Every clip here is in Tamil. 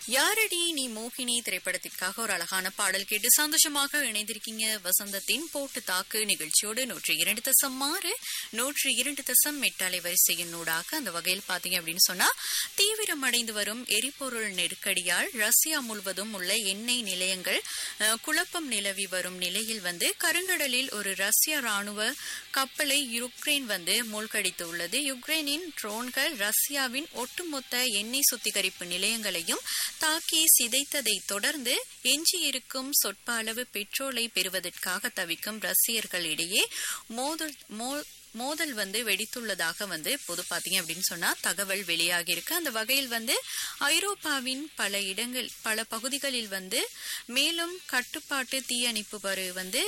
யாரடி நீ மோகினி திரைப்படத்திற்காக ஒரு அழகான பாடல் கேட்டு சந்தோஷமாக இணைந்திருக்கீங்க வசந்தத்தின் போட்டு தாக்கு நிகழ்ச்சியோடு நூற்றி இரண்டு தசம் ஆறு நூற்றி இரண்டு தசம் எட்டாலை வரிசையின் நூடாக அந்த வகையில் பாத்தீங்க அப்படின்னு சொன்னா தீவிரமடைந்து வரும் எரிபொருள் நெருக்கடியால் ரஷ்யா முழுவதும் உள்ள எண்ணெய் நிலையங்கள் அஹ், குழப்பம் நிலவி வரும் நிலையில் வந்து கருங்கடலில் ஒரு ரஷ்ய ராணுவ கப்பலை யுக்ரைன் வந்து மூழ்கடித்துள்ளது யுக்ரைனின் ட்ரோன்கள் ரஷ்யாவின் ஒட்டுமொத்த எண்ணெய் சுத்திகரிப்பு நிலையங்களையும் தாக்கி சிதைத்ததை தொடர்ந்து எஞ்சியிருக்கும் சொற்ப அளவு பெட்ரோலை பெறுவதற்காக தவிக்கும் ரஷ்யர்களிடையே மோதல் மோ- மோதல் வந்து வெடித்துள்ளதாக வந்து பொது பாத்தீங்க அப்படின்னு சொன்னா தகவல் வெளியாகி இருக்கு அந்த வகையில் வந்து ஐரோப்பாவின் பல இடங்கள் பல பகுதிகளில் வந்து மேலும் கட்டுப்பாட்டு தீயணைப்பு பரு வந்து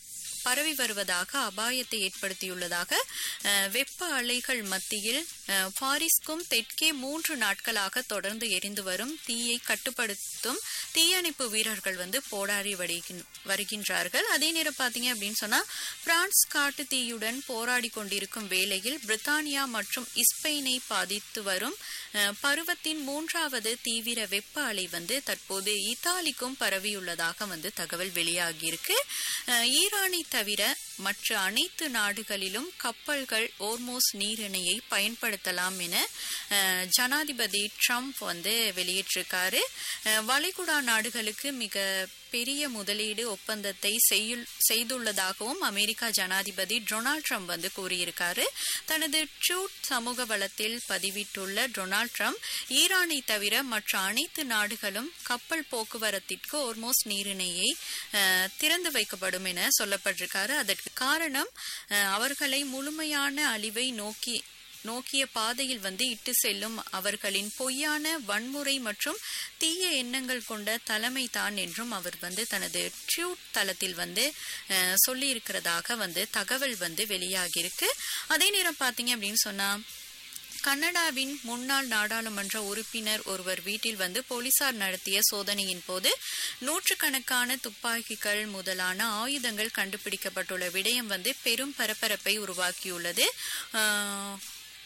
பரவி வருவதாக அபாயத்தை ஏற்படுத்தியுள்ளதாக அஹ், வெப்ப அலைகள் மத்தியில் அஹ், பாரிஸ்க்கும் தெற்கே மூன்று நாட்களாக தொடர்ந்து எரிந்து வரும் தீயை கட்டுப்படுத்தும் தீயணைப்பு வீரர்கள் வந்து போராடி வருகின்- வருகின்றார்கள் அதே நேரம் பாத்தீங்க அப்படின்னு சொன்னா பிரான்ஸ் காட்டு தீயுடன் போராடி கொண்டிருக்கும் வேளையில் பிரித்தானியா மற்றும் இஸ்பெயினை பாதித்து வரும் அஹ், பருவத்தின் மூன்றாவது தீவிர வெப்ப அலை வந்து தற்போது இத்தாலிக்கும் பரவியுள்ளதாக வந்து தகவல் வெளியாகியிருக்கு அஹ், ஈரானை தவிர மற்ற அனைத்து நாடுகளிலும் கப்பல்கள் ஓர்மோஸ் நீரிணையை பயன்படுத்தலாம் என அஹ், ஜனாதிபதி ட்ரம்ப் வந்து வெளியிட்டிருக்காரு அஹ், வளைகுடா நாடுகளுக்கு மிக பெரிய முதலீடு ஒப்பந்தத்தை செய்யுள்- செய்துள்ளதாகவும் அமெரிக்கா ஜனாதிபதி டொனால்ட் ட்ரம்ப் வந்து கூறியிருக்காரு தனது ட்ரூட் சமூக வளத்தில் பதிவிட்டுள்ள டொனால்ட் ட்ரம்ப் ஈரானை தவிர மற்ற அனைத்து நாடுகளும் கப்பல் போக்குவரத்திற்கு ஓர்மோஸ் நீரிணையை அஹ், திறந்து வைக்கப்படும் என சொல்லப்பட்டிருக்காரு அதற்கு காரணம் அஹ், அவர்களை முழுமையான அழிவை நோக்கி நோக்கிய பாதையில் வந்து இட்டு செல்லும் அவர்களின் பொய்யான வன்முறை மற்றும் தீய எண்ணங்கள் கொண்ட தலைமை தான் என்றும் அவர் வந்து தனது ட்ரூட் தளத்தில் வந்து அஹ், சொல்லியிருக்கிறதாக வந்து தகவல் வந்து வெளியாகியிருக்கு அதே நேரம் பார்த்தீங்க அப்படின்னு சொன்னா கனடாவின் முன்னாள் நாடாளுமன்ற உறுப்பினர் ஒருவர் வீட்டில் வந்து போலீசார் நடத்திய சோதனையின் போது நூற்றுக்கணக்கான துப்பாக்கிகள் முதலான ஆயுதங்கள் கண்டுபிடிக்கப்பட்டுள்ள விடயம் வந்து பெரும் பரபரப்பை உருவாக்கியுள்ளது ஆஹ்,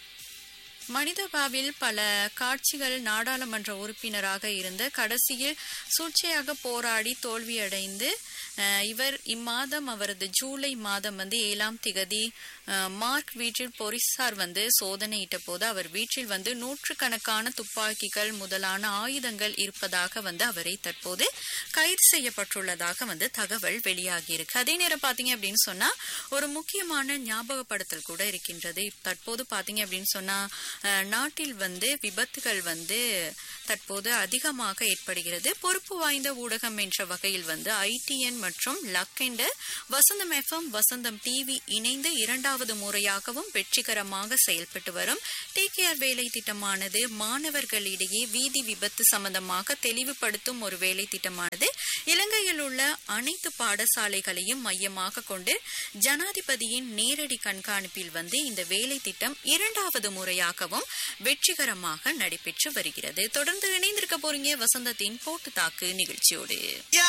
மனிதபாவில் பல காட்சிகள் நாடாளுமன்ற உறுப்பினராக இருந்த கடைசியில் சூழ்ச்சியாக போராடி தோல்வியடைந்து அஹ், இவர் இம்மாதம் அவரது ஜூலை மாதம் வந்து ஏழாம் திகதி அஹ், மார்க் வீட்டில் போலீசார் வந்து சோதனையிட்ட போது அவர் வீட்டில் வந்து நூற்றுக்கணக்கான துப்பாக்கிகள் முதலான ஆயுதங்கள் இருப்பதாக வந்து அவரை தற்போது கைது செய்யப்பட்டுள்ளதாக வந்து தகவல் வெளியாகியிருக்கு அதே நேரம் பாத்தீங்க அப்படின்னு சொன்னா ஒரு முக்கியமான ஞாபகப்படுத்தல் கூட இருக்கின்றது தற்போது பாத்தீங்க அப்படின்னு சொன்னா அஹ், நாட்டில் வந்து விபத்துகள் வந்து தற்போது அதிகமாக ஏற்படுகிறது பொறுப்பு வாய்ந்த ஊடகம் என்ற வகையில் வந்து ஐடிஎன் மற்றும் லக்கெண்ட வசந்தம் எஃப்எம் வசந்தம் டிவி இணைந்து இரண்டாவது முறையாகவும் வெற்றிகரமாக செயல்பட்டு வரும் டிகேஆர் வேலை திட்டமானது மாணவர்களிடையே வீதி விபத்து சம்பந்தமாக தெளிவுபடுத்தும் ஒரு வேலை திட்டமானது இலங்கையில் உள்ள அனைத்து பாடசாலைகளையும் மையமாக கொண்டு ஜனாதிபதியின் நேரடி கண்காணிப்பில் வந்து இந்த வேலை திட்டம் இரண்டாவது முறையாகவும் வெற்றிகரமாக நடைபெற்று வருகிறது தொடர்ந்து இணைந்திருக்க போறீங்க வசந்தத்தின் போட்டு தாக்கு நிகழ்ச்சியோடு